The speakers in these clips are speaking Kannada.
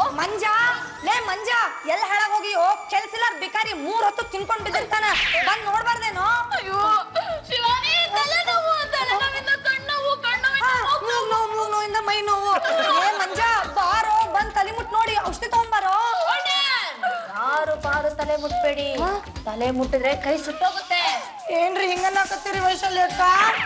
ಮಂಜ ಲೇ ಮಂಜ ಎಲ್ ಹಾಳಾಗ್ ಹೋಗಿಯೋ ಕೆಲ್ಸಿಲ್ಲ ಬಿಕಾರಿ ಮೂರ್ ಹೊತ್ತು ತಿನ್ಕೊಂಡ್ ಬಿದ್ದಿರ್ತಾನ ಬಂದ್ ನೋಡ್ಬಾರ್ದೇನೋ ಅಯ್ಯೋ ಶಿವಾನಿ ತಲೆನೋವು ತಲೆನೋವಿಂದ ಕಣ್ಣೋವು ಹಾ, ಮೂಗ್ ನೋವು ಮೂಗ್ ನೋವಿಂದ ಮೈ ನೋವು ಏ ಮಂಜ ಬಾರೋ ಬಂದ್ ತಲೆ ಮುಟ್ ನೋಡಿ ಔಷಧಿ ತಗೊಂಬಾರೋ ಯಾರು ಬಾರು ತಲೆ ಮುಟ್ಬೇಡಿ ತಲೆ ಮುಟ್ಟಿದ್ರೆ ಕೈ ಸುಟ್ಟೋಗುತ್ತೆ ಏನ್ರಿ ಹಿಂಗನ್ನಾಕತ್ತೀರಿ ವೈಶಾಲಿ ಅಕ್ಕ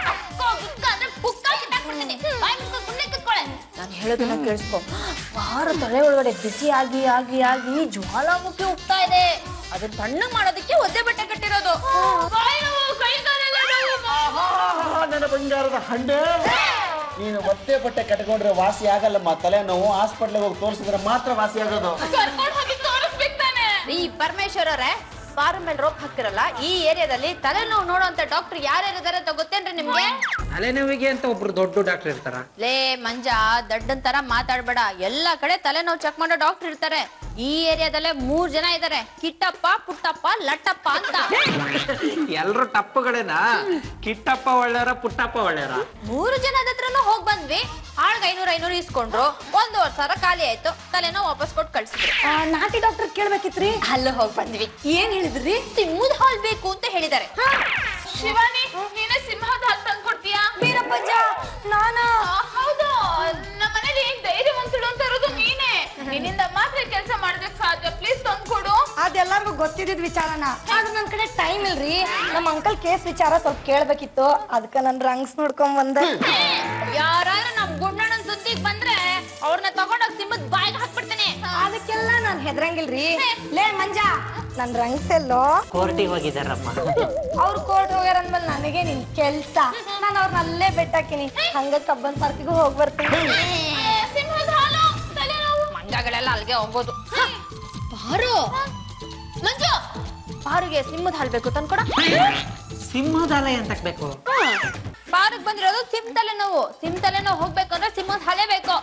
ನಾನು ಹೇಳೋದನ್ನ ಕೇಳಿಸ್ಕೊ ಬಾರ ತಲೆ ಒಳಗಡೆ ಬಿಸಿ ಆಗಿ ಆಗಿ ಆಗಿ ಜ್ವಾಲಾಮುಖಿ ಉಗ್ತಾ ಇದೆ ಅದನ್ನ ತಣ್ಣಗ್ ಮಾಡೋದಕ್ಕೆ ಒದ್ದೆ ಬಟ್ಟೆ ಕಟ್ಟಿರೋದು ಬಾಯಿ ನೋವು, ಕೈ ಕಾಲೆಲ್ಲ ನೋವು. ನನ್ನ ಬಂಗಾರದ ಹಂಡೆ ನೀನು ಒತ್ತೆ ಬಟ್ಟೆ ಕಟ್ಕೊಂಡ್ರೆ ವಾಸಿ ಆಗಲ್ಲಮ್ಮ ತಲೆನೋವು ಹಾಸ್ಪಿಟ್ಲಿಗೆ ಹೋಗಿ ತೋರಿಸಿದ್ರೆ ಮಾತ್ರ ವಾಸಿ ಆಗೋದು ಕರ್ಕೊಂಡ್ ಹೋಗಿ ತೋರಿಸ್ಬೇಕು ತಾನೆ ಈ ಪರಮೇಶ್ವರ್ ಅವರೇ ಬಾರ ಮೇಲೆ ರೋಪ್ ಹಾಕಿರಲ್ಲ ಈ ಏರಿಯಾದಲ್ಲಿ ತಲೆನೋವು ನೋಡುವಂತ ಡಾಕ್ಟರ್ ಯಾರ್ಯಾರಿದಾರೆ ಅಂತ ಗೊತ್ತೇನ್ರಿ ನಿಮ್ಗೆ ತಲೆನೋವಿಗೆ ಅಂತ ಒಬ್ರು ದೊಡ್ಡ ಡಾಕ್ಟರ್ ಇರ್ತಾರ ಲೇ ಮಂಜ ದಡ್ಡನ್ ತರ ಮಾತಾಡ್ಬೇಡ ಎಲ್ಲಾ ಕಡೆ ತಲೆನೋವು ಚೆಕ್ ಮಾಡೋ ಡಾಕ್ಟರ್ ಇರ್ತಾರೆ ಈ ಏರಿಯಾದಲ್ಲೇ ಮೂರ್ ಜನ ಇದಾರೆ ಕಿಟ್ಟಪ್ಪ ಪುಟ್ಟಪ್ಪ ಲಟ್ಟಪ್ಪ ಅಂತ ಎಲ್ರು ಟಪ್ಪುಗಳೇನಾ ಕಿಟ್ಟಪ್ಪ ಒಳ್ಳೆಯರ ಪುಟ್ಟಪ್ಪ ಒಳ್ಳೆಯರ ಮೂರು ಜನದ ಹತ್ರನೂ ಹೋಗ್ ಬಂದ್ವಿ ಆಳ್ಗ ಐನೂರ ಐನೂರು ಇಸ್ಕೊಂಡ್ರು ಒಂದೂವರೆ ಸಾವಿರ ಖಾಲಿ ಆಯ್ತು ತಲೆನೋವು ವಾಪಸ್ ಕೊಟ್ಟು ಕಳ್ಸಿದ್ರು ನಾಟಿ ಡಾಕ್ಟರ್ ಕೇಳ್ಬೇಕಿತ್ರಿ ಅಲ್ಲೂ ಹೋಗ್ ಬಂದ್ವಿ ಏನ್ ಹೇಳಿದ್ರಿ ಸಿಮ್ಮುದ್ ಹಾಲ್ ಬೇಕು ಅಂತ ಹೇಳಿದ್ದಾರೆ ಶಿವಾನಿ ನೀನೇ ಸಿಂಹದ ಹಾಲ್ ತಂದು ಕೊಡ್ತೀಯಾ ವೀರಪ್ಪಜ್ಜ ನಾನ ಹೌದು ನಮ್ಮ ಮನೇಲಿ ಧೈರ್ಯವಂತಳು ಅಂತ ಇರೋದು ನೀನೇ ನಿನ್ನಿಂದ ಮಾತ್ರ ಕೆಲಸ ಮಾಡೋದಕ್ಕೆ ಸಾಧ್ಯ ಪ್ಲೀಸ್ ತಂದು ಕೊಡು ಅದೆಲ್ಲರಿಗೂ ಗೊತ್ತಿದ್ದಿದ್ ವಿಚಾರನ ಆದ್ರೆ ನನ್ ಕಡೆ ಟೈಮ್ ಇಲ್ರಿ ನಮ್ಮ ಅಂಕಲ್ ಕೇಸ್ ವಿಚಾರ ಸ್ವಲ್ಪ ಕೇಳ್ಬೇಕಿತ್ತು ಅದಕ್ಕ ನನ್ ರಂಗ್ಸ್ ನೋಡ್ಕೊಂಡ್ ಬಂದೆ ಯಾರಾದ್ರೂ ನಮ್ ಗುಂಡಣ್ಣನ್ ಸುದ್ದಿಗ್ ಬಂದ್ರೆ ಅವ್ರನ್ನ ತಗೊಂಡೋಗ್ ಸಿಂಹದ ಬಾಯಿಗೆ ಹಾಕ್ಬಿಡ್ತೇನೆ ಅದಕ್ಕೆಲ್ಲ ನಾನ್ ಹೆದ್ರಂಗಿಲ್ರಿ ಲೇ ಮಂಜ ನನ್ ರಂಗ್ಸ್ ಎಲ್ಲೋ ಕೋರ್ಟಿಗೆ ಹೋಗಿದಾರಮ್ಮ ಅವ್ರ ಕೋರ್ಟ್ ಹೋಗ್ಯಾರ ಅಂದ್ಮೇಲೆ ನನಗೆ ನಿನ್ ಕೆಲ್ಸ ನಾನು ಅವ್ರನ್ನ ಅಲ್ಲೇ ಬೆಟ್ಟಾಕಿನಿ ಹಂಗ ಕಬ್ಬನ್ ಪಾರ್ಕಿಗೂ ಹೋಗ್ ಬರ್ತೀನಿ ಸಿಂಹದ ಹಾಲು ತಲೆನೋವು ಮಂಜಗಳೆಲ್ಲ ಅಲ್ಲಿಗೆ ಹೋಗೋದು ಬಾರು ಮಂಜು ಬಾರುಗೆ ಸಿಂಹದ ಹಾಲು ಬೇಕು ತಂದ್ಕೊಡ ಸಿಂಹದಾಲ ಎಂತಕ್ ಬೇಕು ಬಾರಿಗೆ ಬಂದಿರೋದು ಸಿಮ್ ತಲೆನೋವು ಸಿಮ್ ತಲೆನೋವು ಹೋಗ್ಬೇಕು ಅಂದ್ರೆ ಸಿಂಹದ ಹಲೆ ಬೇಕು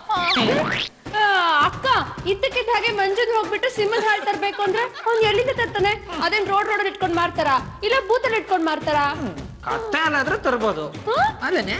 ಅಕ್ಕ ಇದ್ದಕ್ಕಿದ್ದ ಹಾಗೆ ಮಂಜುದ್ ಹೋಗ್ಬಿಟ್ಟು ಸಿಮ್ಮದ್ ಹಾಳ್ ತರ್ಬೇಕು ಅಂದ್ರೆ ಅವ್ನ್ ಎಲ್ಲಿಂದ ತರ್ತಾನೆ ಅದೇನ್ ರೋಡ್ ರೋಡಲ್ಲಿ ಇಟ್ಕೊಂಡ್ ಮಾರ್ತಾರ ಇಲ್ಲ ಬೂತಲ್ಲಿ ಇಟ್ಕೊಂಡ್ ಮಾರ್ತಾರ ಕತ್ತೆ ಹಾಲಾದ್ರೂ ತರ್ಬೋದು ಅಲ್ಲೇನೆ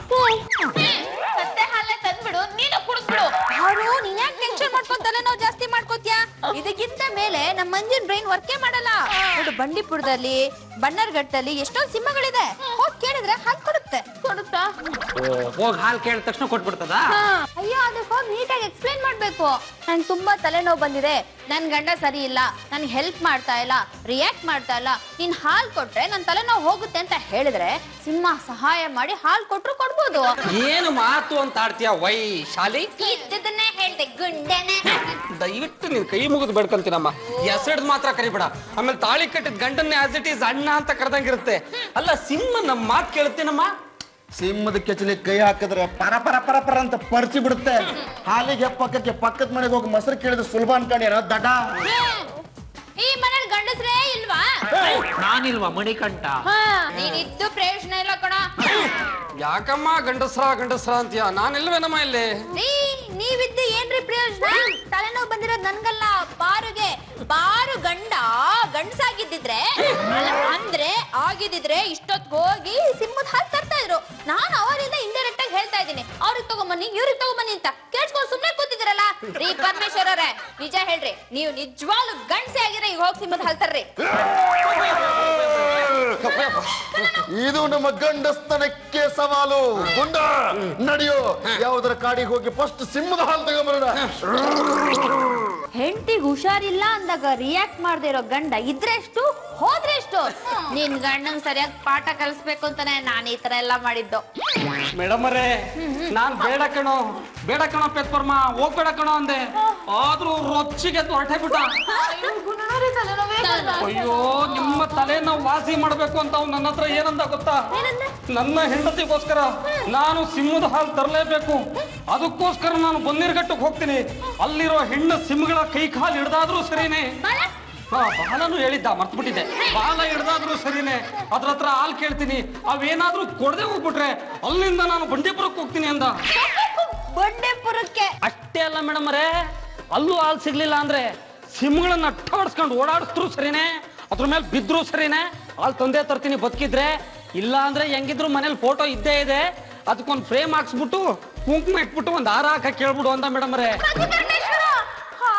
ಸತ್ತೆ ಹಾಲೆ ತಂದ್ಬಿಡು ನೀನು ಕುಡಿದ್ಬಿಡು ಅವರು ನೀನ್ ಯಾಕೆ ಟೆನ್ಷನ್ ಮಾಡ್ಕೊಂಡ್ ತಲೆನೋವು ಜಾಸ್ತಿ ಮಾಡ್ಕೋತ್ಯಾ ಇದಕ್ಕಿಂತ ಮೇಲೆ ನಮ್ಮ ಮಂಜಿನ ಬ್ರೈನ್ ವರ್ಕೇ ಮಾಡಲ್ಲ ನೋಡು ಬಂಡೀಪುರದಲ್ಲಿ ಬಣ್ಣರ್ಘಟ್ಟದಲ್ಲಿ ಎಷ್ಟೊಂದು ಸಿಂಹಗಳಿದೆ ಹೋಗ್ ಕೇಳಿದ್ರೆ ಹಾಲು ಕೊಡುತ್ತೆ ಕೊಡುತ್ತಾ ಹೋಗಿ ಹಾಲು ಕೇಳಿದ ತಕ್ಷಣ ಕೊಟ್ಬಿಡ್ತದ ಅಯ್ಯೋ ಅದಕ್ಕೆ ಹೋಗಿ ನೀಟಾಗಿ ಎಕ್ಸ್ಪ್ಲೈನ್ ಮಾಡ್ಬೇಕು ನಂಗೆ ತುಂಬಾ ತಲೆನೋವು ಬಂದಿದೆ ನನ್ ಗಂಡ ಸರಿ ಇಲ್ಲ ನನ್ಗೆ ಹೆಲ್ಪ್ ಮಾಡ್ತಾ ಇಲ್ಲ ರಿಯಾಕ್ಟ್ ಮಾಡ್ತಾ ಇಲ್ಲ ನೀನ್ ಹಾಲ್ ಕೊಟ್ರೆ ನನ್ ತಲೆನೋವು ಹೋಗುತ್ತೆ ಅಂತ ಹೇಳಿದ್ರೆ ಸಿಂಹ ಸಹಾಯ ಮಾಡಿ ಹಾಲ್ ಕೊಟ್ರು ಕೊಡ್ಬೋದು ಏನು ಮಾತು ಅಂತ ಆಡ್ತೀಯ ವೈ ಶಾಲಿ ಇದ್ದದನ್ನೇ ಹೇಳ್ದೆ ಗುಂಡೆನೆ ದಯವಿಟ್ಟು ನೀನ್ ಕೈ ಮುಗಿದು ಬೇಡ್ಕೊಂತೀನಮ್ಮ ಎಸೆಡ್ ಮಾತ್ರ ಕರಿಬೇಡ ಆಮೇಲೆ ತಾಳಿ ಕಟ್ಟಿದ ಗಂಡನ್ನೇ ಆಸ್ ಇಟ್ ಈಸ್ ಅಣ್ಣ ಅಂತ ಕರೆದಂಗಿರುತ್ತೆ ಅಲ್ಲ ಸಿಂಹ ನಮ್ಮ ಮಾತು ಕೇಳುತ್ತೇನಮ್ಮ ಸಿಂಹದ ಕೆಚ್ಚಲಿ ಕೈ ಹಾಕಿದ್ರೆ ಪರ ಪರ ಪರ ಪರ ಅಂತ ಪರ್ಚಿ ಬಿಡುತ್ತೆ ಹಾಲಿಗೆ ಪಕ್ಕಕ್ಕೆ ಪಕ್ಕದ ಮನೆಗೆ ಹೋಗಿ ಮೊಸರು ಕೇಳಿದ್ರೆ ಸುಲಭ ಅನ್ಕೊಂಡೇನೋ ದಡ ಈ ಮನೇಲಿ ಗಂಡಸ್ರೇ ಇಲ್ವಾ ನಾನಿಲ್ವಾ ಮಣಿಕಂಠ ನೀನಿದ್ದು ಪ್ರಯೋಜನ ಇಲ್ಲ ಕಣ ಯಾಕಮ್ಮ ಗಂಡಸ್ರ ಗಂಡಸ್ರ ಅಂತೀಯ ನಾನಿಲ್ವೇನಮ್ಮ ಇಲ್ಲಿ ರೀ ನೀವಿದ್ದು ಏನ್ರಿ ಪ್ರಯೋಜನ ತಲೆನೋವು ಬಂದಿರೋದು ನನ್ಗಲ್ಲ ಬಾರುಗೆ ಬಾರು ಗಂಡ ಗಂಡಸಾಗಿದ್ದಿದ್ರೆ ಅಲ್ಲ, ಅಂದ್ರೆ ಆಗಿದ್ದಿದ್ರೆ ಇಷ್ಟೊತ್ ಹೋಗಿ ಸಿಂಹದ ಹಾಲು ತರ್ತಾ ಇದ್ರು ನಾನು ಅವರಿಂದ ಇಂಡೈರೆಕ್ಟ್ ಆಗಿ ಹೇಳ್ತಾ ಇದ್ದೀನಿ ಅವ್ರಿಗೆ ತಗೊಂಬನ್ನಿ ಇವ್ರಿಗೆ ತಗೊಂಬನ್ನಿ ಅಂತ ಕೇಳ್ಸ್ಕೊಂಡು ಸುಮ್ಮನೆ ಕೂತಿದ್ದೀರಲ್ಲ ರೀ ಪರಮೇಶ್ವರ್ ಅವರೇ ನಿಜ ಹೇಳ್ರಿ ನೀವು ನಿಜವಾಗ್ಲು ಗಂಡಸೆ ಆಗಿದ್ರೆ ಈಗ ಹೋಗಿ ಸಿಂಹದ ಹಾಲು ತರ್ರಿ ಇದು ನಮ್ಮ ಗಂಡಸ್ತನಕ್ಕೆ ಸವಾಲು ಗುಂಡ ನಡೆಯೋ ಯಾವ್ದರ ಕಾಡಿಗೆ ಹೋಗಿ ಫಸ್ಟ್ ಸಿಂಹದ ಹಾಲು ತಗೊಂಬರೋಣ ಹೆಂಡತಿಗೆ ಹುಷಾರಿಲ್ಲ ಅಂದಾಗ ರಿಯಾಕ್ಟ್ ಮಾಡದೇ ಇರೋ ಗಂಡ ಇದ್ರೆ ಎಷ್ಟು ಹೋದ್ರೆ ಎಷ್ಟು ನಿನ್ ಗಂಡನ್ ಸರಿಯಾಗಿ ಪಾಠ ಕಲಿಸ್ಬೇಕು ಅಂತಾನೆ ನಾನು ಈ ತರ ಎಲ್ಲ ಮಾಡಿದ್ದು ಮೇಡಮ್ ಅವರೇ ನಾನ್ ಬೇಡ ಕಣೋ ಬೇಡ ಕಣೋ ಪೆತ್ಪರ್ಮ ಹೋಗ್ಬೇಡ ಕಣೋ ಅಂದೆ ಆದ್ರೂ ರೊಚ್ಚಿಗೆ ಹೊರಟೆ ಬಿಟ್ಟ ಅಯ್ಯೋ ನಿಮ್ಮ ತಲೆನ ವಾಸಿ ಮಾಡ್ಬೇಕು ಅಂತ ಅವ್ನು ನನ್ನ ಹತ್ರ ಏನಂದ ಗೊತ್ತಾ ನನ್ನ ಹೆಂಡತಿಗೋಸ್ಕರ ನಾನು ಸಿಂಹದ ಹಾಲು ತರಲೇಬೇಕು ಅದಕ್ಕೋಸ್ಕರ ನಾನು ಬನ್ನಿರ್ಘಟ್ಟಕ್ಕೆ ಹೋಗ್ತೀನಿ ಅಲ್ಲಿರೋ ಹೆಣ್ಣು ಸಿಂಹಗಳ ಕೈ ಕಾಲು ಹಿಡ್ದಾದ್ರೂ ಸರಿನೇ ಹಾ ಬಾಲನು ಹೇಳಿದ್ದ ಮರ್ತ್ಬಿಟ್ಟಿದ್ದೆ ಬಾಲ ಹಿಡ್ದಾದ್ರೂ ಸರಿನೇ ಅದ್ರ ಹತ್ರ ಹಾಲು ಕೇಳ್ತೀನಿ ಅವೇನಾದ್ರೂ ಕೊಡದೆ ಹೋಗ್ಬಿಟ್ರೆ ಅಲ್ಲಿಂದ ನಾನು ಬಂಡೀಪುರಕ್ಕೆ ಹೋಗ್ತೀನಿ ಅಂದ ಬಂಡೆಪುರಕ್ಕೆ ಅಷ್ಟೇ ಅಲ್ಲ ಮೇಡಮ್ ಅವರೇ ಅಲ್ಲೂ ಹಾಲು ಸಿಗ್ಲಿಲ್ಲ ಅಂದ್ರೆ ಸಿಂಹಗಳನ್ನ ಅಟ್ಟಾಡಿಸ್ಕೊಂಡು ಓಡಾಡಿಸ್ದ್ರು ಸರಿನೇ ಅದ್ರ ಮೇಲೆ ಬಿದ್ರು ಸರಿನೇ ಹಾಲು ತಂದೆ ತರ್ತೀನಿ ಬದುಕಿದ್ರೆ ಇಲ್ಲ ಅಂದ್ರೆ ಹೆಂಗಿದ್ರು ಮನೇಲಿ ಫೋಟೋ ಇದ್ದೇ ಇದೆ ಅದಕ್ಕೊಂದು ಫ್ರೇಮ್ ಹಾಕ್ಸ್ಬಿಟ್ಟು ಕುಂಕುಮ ಇಟ್ಬಿಟ್ಟು ಒಂದು ಹಾರ ಹಾಕ ಕೇಳ್ಬಿಡು ಅಂದ ಮೇಡಮ್ ಅವರೇ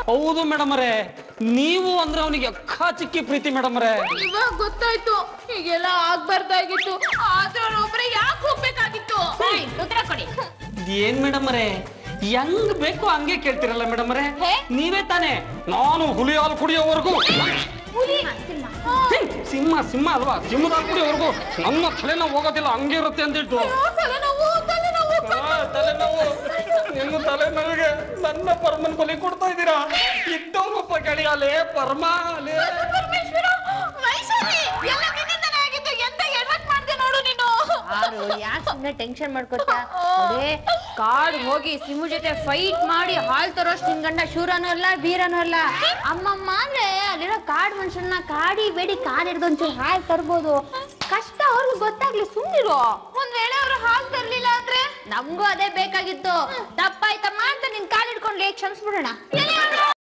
ಹೌದು ಮೇಡಮ್ ಅವರೇ ನೀವು ಅಂದ್ರೆ ಅವನಿಗೆ ಅಕ್ಕ ಚಿಕ್ಕಿ ಪ್ರೀತಿ ಮೇಡಮ್ ಅವರೇ ಇವಾಗ ಗೊತ್ತಾಯ್ತು ಹೀಗೆಲ್ಲ ಆಗ್ಬಾರ್ದಾಗಿತ್ತು ಆದ್ರೆ ಒಬ್ರೆ ಯಾಕೆ ಹೋಗ್ಬೇಕಾಗಿತ್ತು ಉತ್ತರ ಕೊಡಿ ಏನ್ ಮೇಡಮ್ ಅವರೇ ಹೆಂಗ್ ಬೇಕು ಹಂಗೆ ಕೇಳ್ತಿರಲ್ಲ ಮೇಡಮ್ ಅವರೇ ಹೇ? ನೀವೇ ತಾನೇ ನಾನು ಹುಲಿ ಹಾಲು ಕುಡಿಯೋವರೆಗೂ ಹ್ಮ್, ಸಿಂಹ ಸಿಂಹ ಅಲ್ವಾ ಸಿಂಹದ ಹಾಲು ಕುಡಿಯೋವರೆಗೂ ನನ್ನ ತಲೆನೋವು ಹೋಗೋದಿಲ್ಲ ಹಂಗೆ ಇರುತ್ತೆ ಅಂದಿಟ್ಟು ತಲೆನೋವು ತಲೆನೋವು ಆ, ತಲೆನೋವು ನಿಮ್ಮ ತಲೆನೋವಿಗೆ ನನ್ನ ಪರಮನ್ ಬಲಿ ಕೊಡ್ತಾ ಇದ್ದೀರಾ ಇದ್ದವನೊಬ್ಬ ಗೆಳೆಯಲೇ ಪರಮ ಲೇ ಪರಮೇಶ್ವರ ವೈಶಾಲಿ ಎಲ್ಲ ನಿನ್ನಿಂದನೇ ಆಗಿದ್ದು ಎಂತ ಎಡವಟ್ ಮಾಡ್ದೆ ನೋಡು ನೀನು ಯಾರು ಯಾಕೆ ಸುಮ್ಮನೆ ಟೆನ್ಷನ್ ಮಾಡ್ಕೋತ್ಯಾ ನೋಡಿ ಕಾಡ್ ಹೋಗಿ ಸಿಮ್ಮು ಜೊತೆ ಫೈಟ್ ಮಾಡಿ ಹಾಲ್ ತರೋಷ್ಟು ನಿನ್ ಗಂಡ ಶೂರನೂ ಅಲ್ಲ ಬೀರನೂ ಅಲ್ಲ ಅಮ್ಮಮ್ಮ ಅಂದ್ರೆ ಅಲ್ಲಿರೋ ಕಾಡ್ ಮನುಷ್ಯನ ಕಾಡಿ ಬೇಡಿ ಕಾಡ್ ಹಿಡ್ದು ಒಂಚೂರು ಹಾಲ್ ತರ್ಬೋದು ಕಷ್ಟ ಅವ್ರಿಗೂ ಗೊತ್ತಾಗ್ಲಿ ಸುಮ್ನಿರು ಒಂದ್ ವೇಳೆ ಅವರು ಹಾಲ್ ತರ್ಲಿಲ್ಲ ಅಂದ್ರೆ ನಮ್ಗೂ ಅದೇ ಬೇಕಾಗಿತ್ತು ತಪ್ಪಾಯ್ತಮ್ಮ ಅಂತ ನಿನ್ ಕಾಲ್ ಹಿಡ್ಕೊಂಡು ಕ್ಷಮಿಸ್ಬಿಡೋಣ